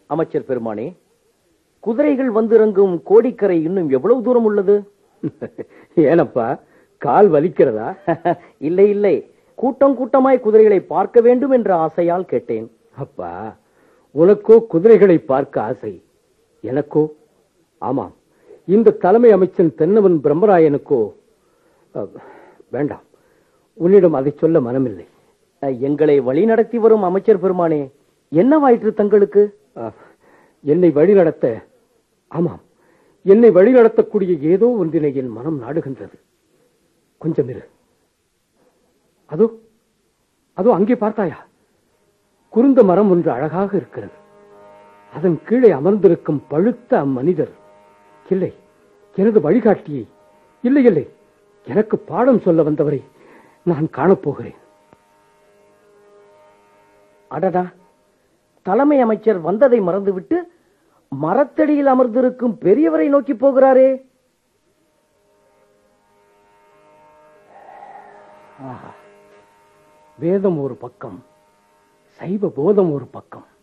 அமைச்சர் பெருமானே குதிரைகள் வந்திறங்கும் கோடிக்கரை இன்னும் எவ்வளவு தூரம் உள்ளது ஏனப்பா கால் வலிக்கிறதா இல்லை இல்லை கூட்டம் கூட்டமாய் குதிரைகளை பார்க்க வேண்டும் என்ற ஆசையால் கேட்டேன் அப்பா உனக்கோ குதிரைகளை பார்க்க ஆசை எனக்கோ ஆமாம் இந்த தலைமை அமைச்சன் தென்னவன் பிரம்மராயனுக்கோ அஹ், வேண்டாம் உன்னிடம் அதை சொல்ல மனமில்லை அஹ், எங்களை வழிநடத்தி வரும் அமைச்சர் பெருமானே என்னவாயிற்று தங்களுக்கு அஹ், என்னை வழிநடத்த ஆமாம் என்னை வழிநடத்தக்கூடிய ஏதோ ஒன்றினை என் மனம் நாடுகின்றது கொஞ்சம் இரு அதோ அதோ அங்கே பார்த்தாயா குருந்த மரம் ஒன்று அழகாக இருக்கிறது அதன் கீழே அமர்ந்திருக்கும் பழுத்த அம்மனிதர் இல்லை எனது வழிகாட்டியை இல்லை இல்லை எனக்கு பாடம் சொல்ல வந்தவரை நான் காணப்போகிறேன் அடடா தலைமை அமைச்சர் வந்ததை மறந்துவிட்டு மரத்தடியில் அமர்ந்திருக்கும் பெரியவரை நோக்கி போகிறாரே வேதம் ஒரு பக்கம் சைவ போதம் ஒரு பக்கம்